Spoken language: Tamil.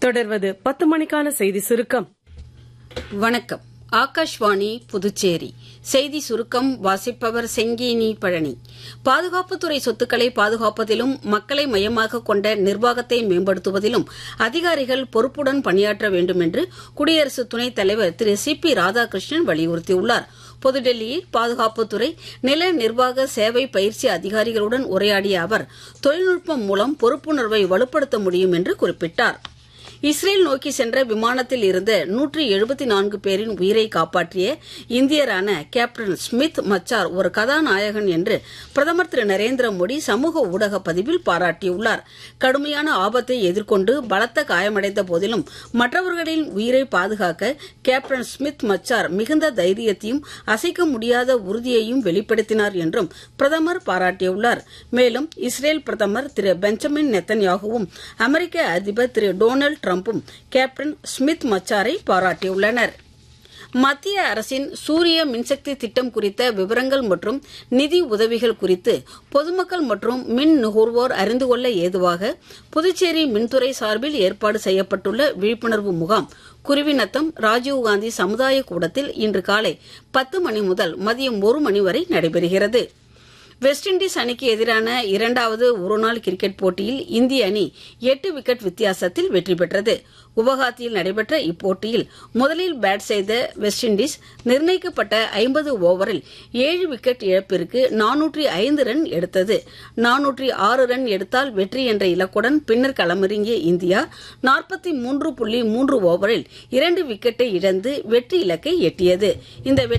தொடர்வது பத்து மணிக்கான செய்தி சுருக்கம் வணக்கம் ஆகாஷ்வாணி புதுச்சேரி செய்தி சுருக்கம் வாசிப்பவர் செங்கேனி பழனி பாதுகாப்புத்துறை சொத்துக்களை பாதுகாப்பதிலும் மக்களை மையமாக கொண்ட நிர்வாகத்தை மேம்படுத்துவதிலும் அதிகாரிகள் பொறுப்புடன் பணியாற்ற வேண்டும் என்று குடியரசு துணைத் தலைவர் திரு சி பி ராதாகிருஷ்ணன் வலியுறுத்தியுள்ளார் புதுடெல்லியில் பாதுகாப்புத்துறை நில நிர்வாக சேவை பயிற்சி அதிகாரிகளுடன் உரையாடிய அவர் தொழில்நுட்பம் மூலம் பொறுப்புணர்வை வலுப்படுத்த முடியும் என்று குறிப்பிட்டார் இஸ்ரேல் நோக்கி சென்ற விமானத்தில் இருந்த நூற்றி எழுபத்தி நான்கு பேரின் உயிரை காப்பாற்றிய இந்தியரான கேப்டன் ஸ்மித் மச்சார் ஒரு கதாநாயகன் என்று பிரதமர் திரு நரேந்திர மோடி சமூக ஊடக பதிவில் பாராட்டியுள்ளார் கடுமையான ஆபத்தை எதிர்கொண்டு பலத்த காயமடைந்த போதிலும் மற்றவர்களின் உயிரை பாதுகாக்க கேப்டன் ஸ்மித் மச்சார் மிகுந்த தைரியத்தையும் அசைக்க முடியாத உறுதியையும் வெளிப்படுத்தினார் என்றும் பிரதமர் பாராட்டியுள்ளார் மேலும் இஸ்ரேல் பிரதமர் திரு பெஞ்சமின் நெத்தன்யாகுவும் அமெரிக்க அதிபர் திரு டொனால்டு டிரம்பும் கேப்டன் ஸ்மித் மச்சாரை பாராட்டியுள்ளனர் மத்திய அரசின் சூரிய மின்சக்தி திட்டம் குறித்த விவரங்கள் மற்றும் நிதி உதவிகள் குறித்து பொதுமக்கள் மற்றும் மின் நுகர்வோர் அறிந்து கொள்ள ஏதுவாக புதுச்சேரி மின்துறை சார்பில் ஏற்பாடு செய்யப்பட்டுள்ள விழிப்புணர்வு முகாம் குருவிநத்தம் ராஜீவ்காந்தி சமுதாய கூடத்தில் இன்று காலை பத்து மணி முதல் மதியம் ஒரு மணி வரை நடைபெறுகிறது வெஸ்ட் இண்டீஸ் அணிக்கு எதிரான இரண்டாவது ஒருநாள் கிரிக்கெட் போட்டியில் இந்திய அணி எட்டு விக்கெட் வித்தியாசத்தில் வெற்றி பெற்றது குவஹாத்தியில் நடைபெற்ற இப்போட்டியில் முதலில் பேட் செய்த வெஸ்ட் இண்டீஸ் நிர்ணயிக்கப்பட்ட ஐம்பது ஓவரில் ஏழு விக்கெட் இழப்பிற்கு நானூற்றி ஐந்து ரன் எடுத்தது நானூற்றி ஆறு ரன் எடுத்தால் வெற்றி என்ற இலக்குடன் பின்னர் களமிறங்கிய இந்தியா நாற்பத்தி மூன்று புள்ளி மூன்று ஓவரில் இரண்டு விக்கெட்டை இழந்து வெற்றி இலக்கை எட்டியது இந்த